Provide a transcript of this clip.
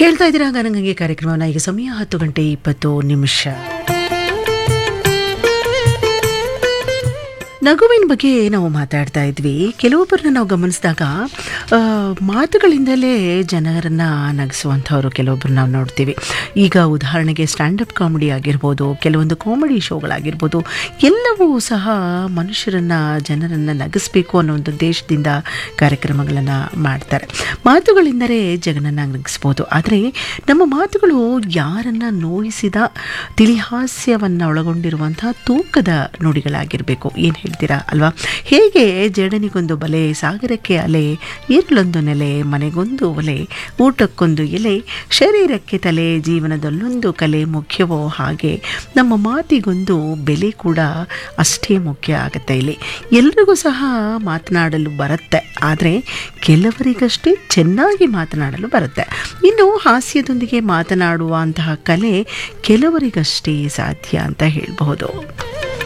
ಕೇಳ್ತಾ ಇದ್ದೀರಾ ಗನಗಂಗೆ ಕಾರ್ಯಕ್ರಮನ ಈಗ ಸಮಯ ಹತ್ತು ಗಂಟೆ ಇಪ್ಪತ್ತು ನಿಮಿಷ ನಗುವಿನ ಬಗ್ಗೆ ನಾವು ಮಾತಾಡ್ತಾ ಇದ್ವಿ ಕೆಲವೊಬ್ಬರನ್ನ ನಾವು ಗಮನಿಸಿದಾಗ ಆ, ಮಾತುಗಳಿಂದಲೇ ಜನರನ್ನ ನಗಿಸುವಂಥವ್ರು ಕೆಲವೊಬ್ಬರು ನಾವು ನೋಡ್ತೀವಿ ಈಗ ಉದಾಹರಣೆಗೆ ಸ್ಟ್ಯಾಂಡಪ್ ಕಾಮಿಡಿ ಆಗಿರ್ಬೋದು ಕೆಲವೊಂದು ಕಾಮಿಡಿ ಶೋಗಳಾಗಿರ್ಬೋದು ಎಲ್ಲವೂ ಸಹ ಮನುಷ್ಯರನ್ನ ಜನರನ್ನ ನಗಿಸ್ಬೇಕು ಅನ್ನೋ ಒಂದು ಉದ್ದೇಶದಿಂದ ಕಾರ್ಯಕ್ರಮಗಳನ್ನು ಮಾಡ್ತಾರೆ ಮಾತುಗಳಿಂದಲೇ ಜಗನನ್ನ ನಗಿಸ್ಬೋದು ಆದರೆ ನಮ್ಮ ಮಾತುಗಳು ಯಾರನ್ನ ನೋಯಿಸಿದ ತಿಳಿಹಾಸ್ಯವನ್ನು ಒಳಗೊಂಡಿರುವಂತಹ ತೂಕದ ನುಡಿಗಳಾಗಿರಬೇಕು ಏನು ಹೇಳ್ತೀರಾ ಅಲ್ವಾ ಹೇಗೆ ಜಡನಿಗೊಂದು ಬಲೆ ಸಾಗರಕ್ಕೆ ಅಲೆ ಇರ್ಲೊಂದು ನೆಲೆ ಮನೆಗೊಂದು ಒಲೆ ಊಟಕ್ಕೊಂದು ಎಲೆ ಶರೀರಕ್ಕೆ ತಲೆ ಜೀವನದಲ್ಲೊಂದು ಕಲೆ ಮುಖ್ಯವೋ ಹಾಗೆ ನಮ್ಮ ಮಾತಿಗೊಂದು ಬೆಲೆ ಕೂಡ ಅಷ್ಟೇ ಮುಖ್ಯ ಆಗುತ್ತೆ ಇಲ್ಲಿ ಎಲ್ರಿಗೂ ಸಹ ಮಾತನಾಡಲು ಬರುತ್ತೆ ಆದರೆ ಕೆಲವರಿಗಷ್ಟೇ ಚೆನ್ನಾಗಿ ಮಾತನಾಡಲು ಬರುತ್ತೆ ಇನ್ನು ಹಾಸ್ಯದೊಂದಿಗೆ ಮಾತನಾಡುವಂತಹ ಕಲೆ ಕೆಲವರಿಗಷ್ಟೇ ಸಾಧ್ಯ ಅಂತ ಹೇಳಬಹುದು